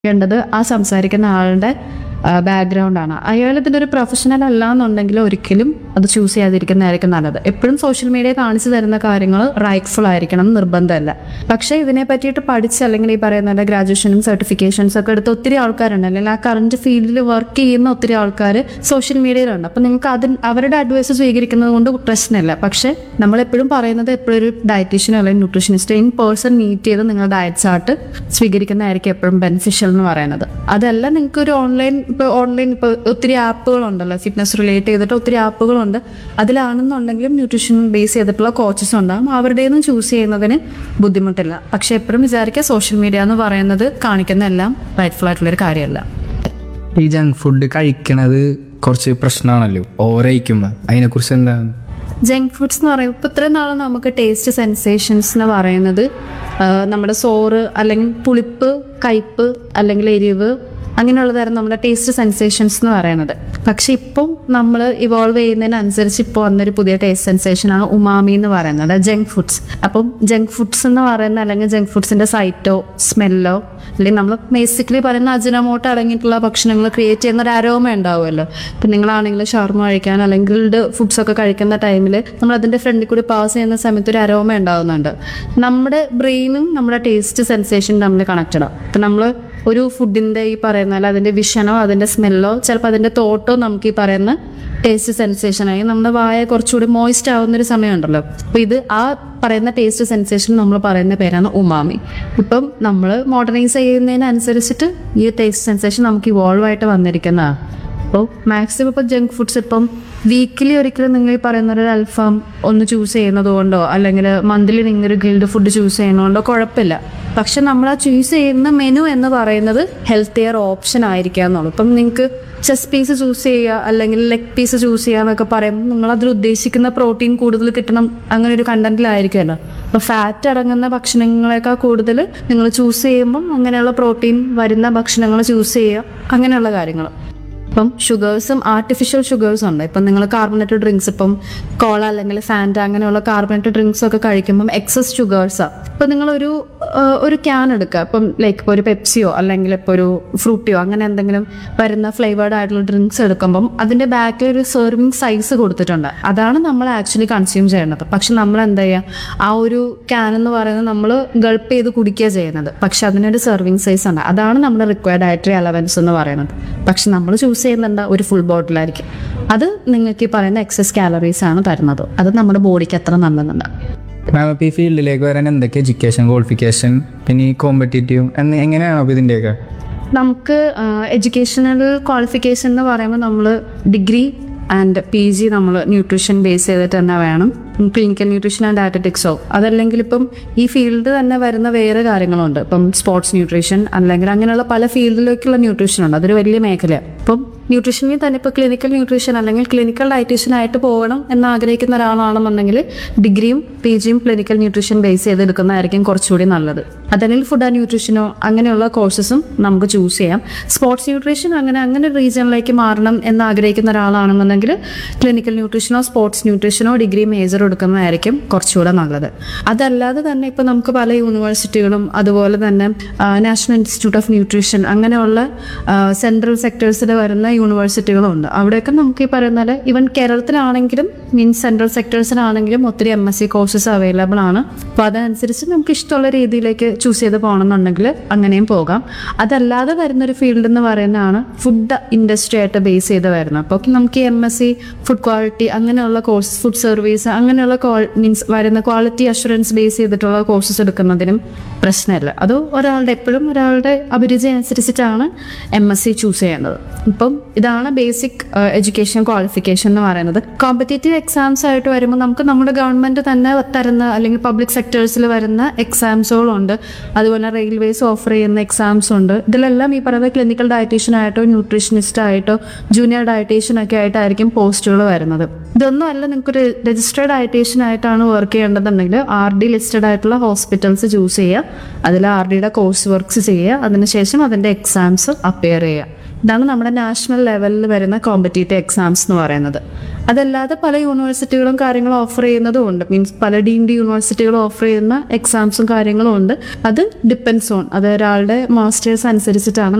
ണ്ടത് ആ സംസാരിക്കുന്ന ആളുടെ ബാക്ക്ഗ്രൗണ്ട് ആണ് അയാൾ ഇതിൻ്റെ ഒരു പ്രൊഫഷണൽ അല്ല എന്നുണ്ടെങ്കിൽ ഒരിക്കലും അത് ചൂസ് ചെയ്യാതിരിക്കുന്നതായിരിക്കും നല്ലത് എപ്പോഴും സോഷ്യൽ മീഡിയ കാണിച്ചു തരുന്ന കാര്യങ്ങൾ റൈറ്റ്ഫുൾ ആയിരിക്കണം എന്ന് നിർബന്ധമല്ല പക്ഷേ ഇതിനെ പറ്റിയിട്ട് പഠിച്ച് അല്ലെങ്കിൽ ഈ പറയുന്ന ഗ്രാജുവേഷനും സർട്ടിഫിക്കേഷൻസ് ഒക്കെ എടുത്ത് ഒത്തിരി ആൾക്കാരുണ്ട് അല്ലെങ്കിൽ ആ കറണ്ട് ഫീൽഡിൽ വർക്ക് ചെയ്യുന്ന ഒത്തിരി ആൾക്കാർ സോഷ്യൽ മീഡിയയിലുണ്ട് അപ്പം നിങ്ങൾക്ക് അതിന് അവരുടെ അഡ്വൈസ് സ്വീകരിക്കുന്നത് കൊണ്ട് പ്രശ്നമില്ല പക്ഷേ നമ്മളെപ്പോഴും പറയുന്നത് എപ്പോഴും ഒരു ഡയറ്റീഷ്യനോ അല്ലെങ്കിൽ ന്യൂട്രീഷനിസ്റ്റ് ഇൻ പേഴ്സൺ മീറ്റ് ചെയ്ത് നിങ്ങൾ ഡയറ്റ് ചാർട്ട് സ്വീകരിക്കുന്നതായിരിക്കും എപ്പോഴും ബെനിഫിഷ്യൽ എന്ന് പറയുന്നത് അതല്ല നിങ്ങൾക്ക് ഒരു ഓൺലൈൻ ഇപ്പോൾ ഓൺലൈൻ ഇപ്പോൾ ഒത്തിരി ആപ്പുകളുണ്ടല്ലോ ഫിറ്റ്നസ് റിലേറ്റ് ചെയ്തിട്ട് ഒത്തിരി ആപ്പുകളുണ്ട് അതിലാണെന്നുണ്ടെങ്കിലും ന്യൂട്രീഷൻ ബേസ് ചെയ്തിട്ടുള്ള കോച്ചസ് ഉണ്ടാകും അവരുടെ നിന്ന് ചൂസ് ചെയ്യുന്നതിന് ബുദ്ധിമുട്ടില്ല പക്ഷെ എപ്പോഴും വിചാരിക്കുക സോഷ്യൽ മീഡിയ എന്ന് പറയുന്നത് കാണിക്കുന്ന എല്ലാം റൈറ്റ്ഫുൾ ആയിട്ടുള്ളൊരു കാര്യമല്ല ഈ ജങ്ക് ഫുഡ് കഴിക്കണത് കുറച്ച് പ്രശ്നമാണല്ലോ ഓവർ കഴിക്കുമ്പോൾ അതിനെക്കുറിച്ച് എന്താണ് ജങ്ക് ഫുഡ്സ് എന്ന് പറയുമ്പോൾ ഇപ്പോൾ ഇത്രയും നാൾ നമുക്ക് ടേസ്റ്റ് സെൻസേഷൻസ് എന്ന് പറയുന്നത് ആ, നമ്മുടെ സോറ് അല്ലെങ്കിൽ പുളിപ്പ് കയ്പ്പ് അല്ലെങ്കിൽ എരിവ് അങ്ങനെയുള്ളതായിരുന്നു നമ്മുടെ ടേസ്റ്റ് സെൻസേഷൻസ് എന്ന് പറയുന്നത് പക്ഷെ ഇപ്പം നമ്മൾ ഇവോൾവ് ചെയ്യുന്നതിനനുസരിച്ച് ഇപ്പോൾ വന്നൊരു പുതിയ ടേസ്റ്റ് സെൻസേഷനാണ് ഉമാമി എന്ന് പറയുന്നത് ജങ്ക് ഫുഡ്സ് അപ്പം ജങ്ക് ഫുഡ്സ് എന്ന് പറയുന്ന അല്ലെങ്കിൽ ജങ്ക് ഫുഡ്സിന്റെ സൈറ്റോ സ്മെല്ലോ അല്ലെങ്കിൽ നമ്മൾ ബേസിക്കലി പറയുന്ന അജിനമോട്ടോ അടങ്ങിയിട്ടുള്ള ഭക്ഷണങ്ങൾ ക്രിയേറ്റ് ചെയ്യുന്ന ഒരു അരോമ ഉണ്ടാവുമല്ലോ ഇപ്പം നിങ്ങളാണെങ്കിൽ ഷവർമ കഴിക്കാൻ അല്ലെങ്കിൽ ഫുഡ്സ് ഒക്കെ കഴിക്കുന്ന ടൈമിൽ നമ്മൾ അതിൻ്റെ ഫ്രണ്ടിൽ കൂടി പാസ് ചെയ്യുന്ന സമയത്ത് ഒരു അരോമ ഉണ്ടാവുന്നുണ്ട് നമ്മുടെ ബ്രെയിനും നമ്മുടെ ടേസ്റ്റ് സെൻസേഷൻ തമ്മിൽ കണക്റ്റഡ് ആണ് ഇപ്പം നമ്മൾ ഒരു ഫുഡിൻ്റെ ഈ പറയുന്ന അല്ല അതിൻ്റെ വിഷനോ അതിൻ്റെ സ്മെല്ലോ ചിലപ്പോൾ അതിൻ്റെ തോട്ടോ നമുക്ക് ഈ പറയുന്ന ടേസ്റ്റ് സെൻസേഷനായി നമ്മുടെ വായ കുറച്ചുകൂടി മോയിസ്റ്റ് ആവുന്ന ഒരു സമയമുണ്ടല്ലോ അപ്പോൾ ഇത് ആ പറയുന്ന ടേസ്റ്റ് സെൻസേഷൻ നമ്മൾ പറയുന്ന പേരാണ് ഉമാമി ഇപ്പം നമ്മൾ മോഡേണൈസ് ചെയ്യുന്നതിനനുസരിച്ചിട്ട് ഈ ടേസ്റ്റ് സെൻസേഷൻ നമുക്ക് ഇവോൾവ് ആയിട്ട് വന്നിരിക്കുന്നതാണ് അപ്പോൾ മാക്സിമം ഇപ്പോൾ ജങ്ക് ഫുഡ്സ് ഇപ്പം വീക്കിലി ഒരിക്കലും നിങ്ങൾ ഈ പറയുന്ന ഒരു അൽഫാം ഒന്ന് ചൂസ് ചെയ്യുന്നത് കൊണ്ടോ അല്ലെങ്കിൽ മന്ത്ലി നിങ്ങൾ ഒരു ഗിൽഡ് ഫുഡ് ചൂസ് ചെയ്യുന്നതുകൊണ്ടോ കുഴപ്പമില്ല പക്ഷെ നമ്മൾ ആ ചൂസ് ചെയ്യുന്ന മെനു എന്ന് പറയുന്നത് ഹെൽത്തിയർ ഓപ്ഷൻ ആയിരിക്കുക എന്നുള്ളൂ ഇപ്പം നിങ്ങൾക്ക് ചെസ് പീസ് ചൂസ് ചെയ്യുക അല്ലെങ്കിൽ ലെഗ് പീസ് ചൂസ് ചെയ്യുക എന്നൊക്കെ പറയുമ്പോൾ നിങ്ങൾ അതിൽ ഉദ്ദേശിക്കുന്ന പ്രോട്ടീൻ കൂടുതൽ കിട്ടണം അങ്ങനെ ഒരു കണ്ടന്റിലായിരിക്കുമല്ലോ അപ്പോൾ ഫാറ്റ് അടങ്ങുന്ന ഭക്ഷണങ്ങളെക്കാൾ കൂടുതൽ നിങ്ങൾ ചൂസ് ചെയ്യുമ്പം അങ്ങനെയുള്ള പ്രോട്ടീൻ വരുന്ന ഭക്ഷണങ്ങൾ ചൂസ് ചെയ്യുക അങ്ങനെയുള്ള കാര്യങ്ങൾ ഇപ്പം ഷുഗേഴ്സും ആർട്ടിഫിഷ്യൽ ഷുഗേഴ്സും ഉണ്ട് ഇപ്പം നിങ്ങൾ കാർബണേറ്റഡ് ഡ്രിങ്ക്സ് ഇപ്പം കോള അല്ലെങ്കിൽ ഫാൻറ്റ അങ്ങനെയുള്ള കാർബണേറ്റഡ് ഡ്രിങ്ക്സ് ഒക്കെ കഴിക്കുമ്പം എക്സസ് ഷുഗേഴ്സാണ് ഇപ്പം നിങ്ങളൊരു ആ, ഒരു ക്യാൻ എടുക്കുക ഇപ്പം ലൈക്ക് ഇപ്പോൾ ഒരു പെപ്സിയോ അല്ലെങ്കിൽ ഇപ്പോൾ ഒരു ഫ്രൂട്ടിയോ അങ്ങനെ എന്തെങ്കിലും വരുന്ന ഫ്ലേവേർഡ് ആയിട്ടുള്ള ഡ്രിങ്ക്സ് എടുക്കുമ്പം അതിൻ്റെ ബാക്കിൽ ഒരു സെർവിങ് സൈസ് കൊടുത്തിട്ടുണ്ട് അതാണ് നമ്മൾ ആക്ച്വലി കൺസ്യൂം ചെയ്യേണ്ടത് പക്ഷെ നമ്മൾ എന്താ ചെയ്യുക ആ ഒരു ക്യാൻ എന്ന് പറയുന്നത് നമ്മൾ ഗൾപ്പ് ചെയ്ത് കുടിക്കുക ചെയ്യുന്നത് പക്ഷെ അതിനൊരു സെർവിങ് സൈസ് ഉണ്ട് അതാണ് നമ്മുടെ റിക്വയർഡ് ഡയറ്ററി അലവൻസ് എന്ന് പറയുന്നത് പക്ഷെ നമ്മൾ ചൂസ് ചെയ്യുന്നുണ്ട് ഒരു ഫുൾ ബോട്ടിലായിരിക്കും അത് നിങ്ങൾക്ക് ഈ പറയുന്ന എക്സസ് കാലറീസ് ആണ് തരുന്നത് അത് നമ്മുടെ ബോഡിക്ക് അത്ര നല്ലതുണ്ട് മാം ഇപ്പോൾ ഈ ഫീൽഡിലേക്ക് വരാൻ എന്തൊക്കെ എഡ്യൂക്കേഷൻ ക്വാളിഫിക്കേഷൻ പിന്നെ ഈ കോമ്പറ്റേറ്റീവ് എന്ന് എങ്ങനെയാണോ അപ്പോൾ ഇതിൻ്റെയൊക്കെ നമുക്ക് എഡ്യൂക്കേഷണൽ ക്വാളിഫിക്കേഷൻ എന്ന് പറയുമ്പോൾ നമ്മൾ ഡിഗ്രി ആൻഡ് പി ജി നമ്മൾ ന്യൂട്രീഷൻ ബേസ് ചെയ്തിട്ട് തന്നെ വേണം ക്ലിനിക്കൽ ന്യൂട്രീഷൻ ആൻഡ് ഡയറ്ററ്റിക്സോ അതല്ലെങ്കിൽ ഇപ്പം ഈ ഫീൽഡ് തന്നെ വരുന്ന വേറെ കാര്യങ്ങളുണ്ട് ഇപ്പം സ്പോർട്സ് ന്യൂട്രീഷൻ അല്ലെങ്കിൽ അങ്ങനെയുള്ള പല ഫീൽഡിലേക്കുള്ള ന്യൂട്രീഷൻ ഉണ്ട് അതൊരു വലിയ മേഖലയാണ് ഇപ്പം ന്യൂട്രീഷനിൽ തന്നെ ഇപ്പോൾ ക്ലിനിക്കൽ ന്യൂട്രീഷൻ അല്ലെങ്കിൽ ക്ലിനിക്കൽ ഡയറ്റീഷ്യൻ ആയിട്ട് പോകണം എന്ന് ആഗ്രഹിക്കുന്ന ഒരാളാണെന്നുണ്ടെങ്കിൽ ഡിഗ്രിയും പി ജിയും ക്ലിനിക്കൽ ന്യൂട്രീഷൻ ബേസ് ചെയ്തെടുക്കുന്നതായിരിക്കും കുറച്ചുകൂടി നല്ലത് അതല്ലെങ്കിൽ ഫുഡ് ആൻഡ് ന്യൂട്രീഷനോ അങ്ങനെയുള്ള കോഴ്സസും നമുക്ക് ചൂസ് ചെയ്യാം സ്പോർട്സ് ന്യൂട്രീഷൻ അങ്ങനെ അങ്ങനെ ഒരു റീജിയനിലേക്ക് മാറണം എന്ന് ആഗ്രഹിക്കുന്ന ഒരാളാണെന്നുണ്ടെങ്കിൽ ക്ലിനിക്കൽ ന്യൂട്രീഷനോ സ്പോർട്സ് ന്യൂട്രീഷനോ ഡിഗ്രി മേജർ എടുക്കുന്നതായിരിക്കും കുറച്ചുകൂടെ നല്ലത് അതല്ലാതെ തന്നെ ഇപ്പോൾ നമുക്ക് പല യൂണിവേഴ്സിറ്റികളും അതുപോലെ തന്നെ നാഷണൽ ഇൻസ്റ്റിറ്റ്യൂട്ട് ഓഫ് ന്യൂട്രീഷൻ അങ്ങനെയുള്ള സെൻട്രൽ സെക്ടേഴ്സിൽ വരുന്ന യൂണിവേഴ്സിറ്റികളും ഉണ്ട് അവിടെയൊക്കെ നമുക്ക് ഈ പറയുന്ന പോലെ ഈവൻ കേരളത്തിലാണെങ്കിലും മീൻസ് സെൻട്രൽ സെക്ടേഴ്സിലാണെങ്കിലും ഒത്തിരി M S C courses available ആണ് അപ്പോൾ അതനുസരിച്ച് നമുക്ക് ഇഷ്ടമുള്ള രീതിയിലേക്ക് ചൂസ് ചെയ്ത് പോകണമെന്നുണ്ടെങ്കിൽ അങ്ങനെയും പോകാം അതല്ലാതെ വരുന്നൊരു ഫീൽഡ് എന്ന് പറയുന്നതാണ് ഫുഡ് ഇൻഡസ്ട്രി ആയിട്ട് ബേസ് ചെയ്ത് വരുന്നത് അപ്പോൾ നമുക്ക് M S C food quality അങ്ങനെയുള്ള കോഴ്സ് ഫുഡ് സർവീസ് അങ്ങനെയുള്ള മീൻസ് വരുന്ന ക്വാളിറ്റി അഷുറൻസ് ബേസ് ചെയ്തിട്ടുള്ള കോഴ്സസ് എടുക്കുന്നതിനും പ്രശ്നമില്ല അത് ഒരാളുടെ എപ്പോഴും ഒരാളുടെ അഭിരുചി അനുസരിച്ചിട്ടാണ് എം എസ് സി ചൂസ് ചെയ്യുന്നത് ഇപ്പം ഇതാണ് ബേസിക് എഡ്യൂക്കേഷൻ ക്വാളിഫിക്കേഷൻ എന്ന് പറയുന്നത് കോമ്പറ്റേറ്റീവ് എക്സാംസ് ആയിട്ട് വരുമ്പോൾ നമുക്ക് നമ്മുടെ ഗവൺമെന്റ് തന്നെ തരുന്ന അല്ലെങ്കിൽ പബ്ലിക് സെക്ടേഴ്സിൽ വരുന്ന എക്സാംസുകളുണ്ട് അതുപോലെ റെയിൽവേസ് ഓഫർ ചെയ്യുന്ന എക്സാംസ് ഉണ്ട് ഇതിലെല്ലാം ഈ പറയുന്ന ക്ലിനിക്കൽ ഡയറ്റീഷ്യൻ ആയിട്ടോ ന്യൂട്രീഷനിസ്റ്റ് ആയിട്ടോ ജൂനിയർ ഡയറ്റീഷ്യൻ ഒക്കെ ആയിട്ടായിരിക്കും പോസ്റ്റുകൾ വരുന്നത് ഇതൊന്നും അല്ല നിങ്ങൾക്ക് ഒരു രജിസ്റ്റേർഡ് ഡയറ്റീഷ്യൻ ആയിട്ടാണ് വർക്ക് ചെയ്യേണ്ടതുണ്ടെങ്കിൽ ആർ ഡി ലിസ്റ്റഡ് ആയിട്ടുള്ള ഹോസ്പിറ്റൽസ് ചൂസ് ചെയ്യുക അതിൽ ആർ ഡിയുടെ കോഴ്സ് വർക്ക്സ് ചെയ്യുക അതിനുശേഷം അതിൻ്റെ എക്സാംസ് അപ്പിയർ ചെയ്യുക ഇതാണ് നമ്മുടെ നാഷണൽ ലെവലിൽ വരുന്ന കോമ്പറ്റേറ്റീവ് എക്സാംസ് എന്ന് പറയുന്നത് അതല്ലാതെ പല യൂണിവേഴ്സിറ്റികളും കാര്യങ്ങളും ഓഫർ ചെയ്യുന്നതും ഉണ്ട് മീൻസ് പല ഡീംഡ് യൂണിവേഴ്സിറ്റികളും ഓഫർ ചെയ്യുന്ന എക്സാംസും കാര്യങ്ങളും ഉണ്ട് അത് ഡിപ്പെൻസ് ഓൺ അത് ഒരാളുടെ മാസ്റ്റേഴ്സ് അനുസരിച്ചിട്ടാണ്